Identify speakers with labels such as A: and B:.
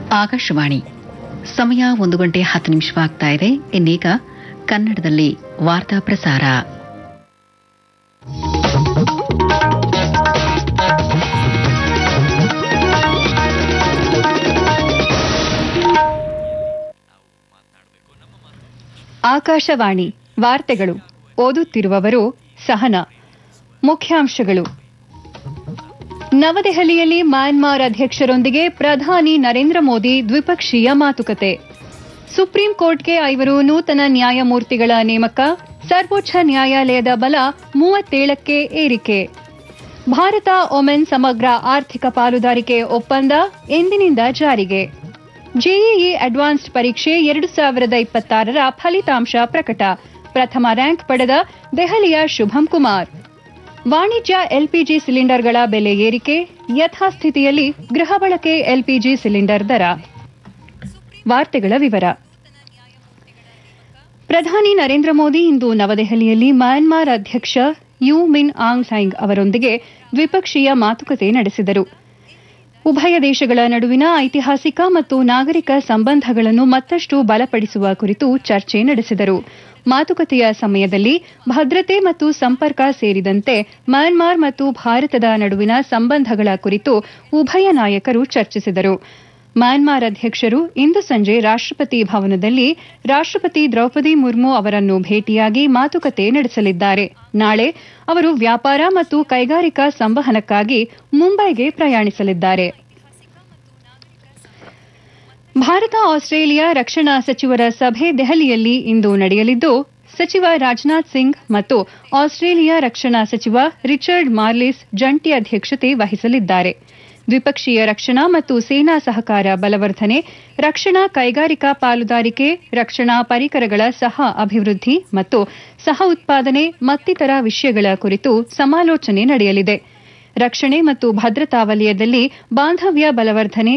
A: ಆಕಾಶವಾಣಿ ಸಮಯ ಒಂದು ಗಂಟೆ ಹತ್ತು ನಿಮಿಷವಾಗ್ತಾ ಇದೆ ಇನ್ನೀಗ ಕನ್ನಡದಲ್ಲಿ ವಾರ್ತಾ ಪ್ರಸಾರ
B: ಆಕಾಶವಾಣಿ ವಾರ್ತೆಗಳು ಓದುತ್ತಿರುವವರು ಸಹನಾ ಮುಖ್ಯಾಂಶಗಳು ನವದೆಹಲಿಯಲ್ಲಿ ಮ್ಯಾನ್ಮಾರ್ ಅಧ್ಯಕ್ಷರೊಂದಿಗೆ ಪ್ರಧಾನಿ ನರೇಂದ್ರ ಮೋದಿ ದ್ವಿಪಕ್ಷೀಯ ಮಾತುಕತೆ ಸುಪ್ರೀಂ ಕೋರ್ಟ್ಗೆ ಐವರು ನೂತನ ನ್ಯಾಯಮೂರ್ತಿಗಳ ನೇಮಕ ಸರ್ವೋಚ್ಚ ನ್ಯಾಯಾಲಯದ ಬಲ ಮೂವತ್ತೇಳಕ್ಕೆ ಏರಿಕೆ ಭಾರತ ಒಮೆನ್ ಸಮಗ್ರ ಆರ್ಥಿಕ ಪಾಲುದಾರಿಕೆ ಒಪ್ಪಂದ ಎಂದಿನಿಂದ ಜಾರಿಗೆ ಜೆಇಇ ಅಡ್ವಾನ್ಸ್ಡ್ ಪರೀಕ್ಷೆ ಎರಡು ಸಾವಿರದ ಇಪ್ಪತ್ತಾರರ ಫಲಿತಾಂಶ ಪ್ರಕಟ ಪ್ರಥಮ ರ್ಯಾಂಕ್ ಪಡೆದ ದೆಹಲಿಯ ಶುಭಂ ಕುಮಾರ್ ವಾಣಿಜ್ಯ ಎಲ್ಪಿಜಿ ಸಿಲಿಂಡರ್ಗಳ ಬೆಲೆ ಏರಿಕೆ ಯಥಾಸ್ಥಿತಿಯಲ್ಲಿ ಗೃಹ ಬಳಕೆ ಎಲ್ಪಿಜಿ ಸಿಲಿಂಡರ್ ದರ ವಾರ್ತೆಗಳ ವಿವರ ಪ್ರಧಾನಿ ನರೇಂದ್ರ ಮೋದಿ ಇಂದು ನವದೆಹಲಿಯಲ್ಲಿ ಮ್ಯಾನ್ಮಾರ್ ಅಧ್ಯಕ್ಷ ಯು ಮಿನ್ ಆಂಗ್ ಸೈಂಗ್ ಅವರೊಂದಿಗೆ ದ್ವಿಪಕ್ಷೀಯ ಮಾತುಕತೆ ನಡೆಸಿದರು ಉಭಯ ದೇಶಗಳ ನಡುವಿನ ಐತಿಹಾಸಿಕ ಮತ್ತು ನಾಗರಿಕ ಸಂಬಂಧಗಳನ್ನು ಮತ್ತಷ್ಟು ಬಲಪಡಿಸುವ ಕುರಿತು ಚರ್ಚೆ ನಡೆಸಿದರು ಮಾತುಕತೆಯ ಸಮಯದಲ್ಲಿ ಭದ್ರತೆ ಮತ್ತು ಸಂಪರ್ಕ ಸೇರಿದಂತೆ ಮ್ಯಾನ್ಮಾರ್ ಮತ್ತು ಭಾರತದ ನಡುವಿನ ಸಂಬಂಧಗಳ ಕುರಿತು ಉಭಯ ನಾಯಕರು ಚರ್ಚಿಸಿದರು ಮ್ಯಾನ್ಮಾರ್ ಅಧ್ಯಕ್ಷರು ಇಂದು ಸಂಜೆ ರಾಷ್ಟಪತಿ ಭವನದಲ್ಲಿ ರಾಷ್ಟಪತಿ ದ್ರೌಪದಿ ಮುರ್ಮು ಅವರನ್ನು ಭೇಟಿಯಾಗಿ ಮಾತುಕತೆ ನಡೆಸಲಿದ್ದಾರೆ ನಾಳೆ ಅವರು ವ್ಯಾಪಾರ ಮತ್ತು ಕೈಗಾರಿಕಾ ಸಂವಹನಕ್ಕಾಗಿ ಮುಂಬೈಗೆ ಪ್ರಯಾಣಿಸಲಿದ್ದಾರೆ ಭಾರತ ಆಸ್ಟ್ರೇಲಿಯಾ ರಕ್ಷಣಾ ಸಚಿವರ ಸಭೆ ದೆಹಲಿಯಲ್ಲಿ ಇಂದು ನಡೆಯಲಿದ್ದು ಸಚಿವ ರಾಜನಾಥ್ ಸಿಂಗ್ ಮತ್ತು ಆಸ್ಟ್ರೇಲಿಯಾ ರಕ್ಷಣಾ ಸಚಿವ ರಿಚರ್ಡ್ ಮಾರ್ಲಿಸ್ ಜಂಟಿ ಅಧ್ಯಕ್ಷತೆ ವಹಿಸಲಿದ್ದಾರೆ ದ್ವಿಪಕ್ಷೀಯ ರಕ್ಷಣಾ ಮತ್ತು ಸೇನಾ ಸಹಕಾರ ಬಲವರ್ಧನೆ ರಕ್ಷಣಾ ಕೈಗಾರಿಕಾ ಪಾಲುದಾರಿಕೆ ರಕ್ಷಣಾ ಪರಿಕರಗಳ ಸಹ ಅಭಿವೃದ್ಧಿ ಮತ್ತು ಸಹ ಉತ್ಪಾದನೆ ಮತ್ತಿತರ ವಿಷಯಗಳ ಕುರಿತು ಸಮಾಲೋಚನೆ ನಡೆಯಲಿದೆ ರಕ್ಷಣೆ ಮತ್ತು ಭದ್ರತಾ ವಲಯದಲ್ಲಿ ಬಾಂಧವ್ಯ ಬಲವರ್ಧನೆ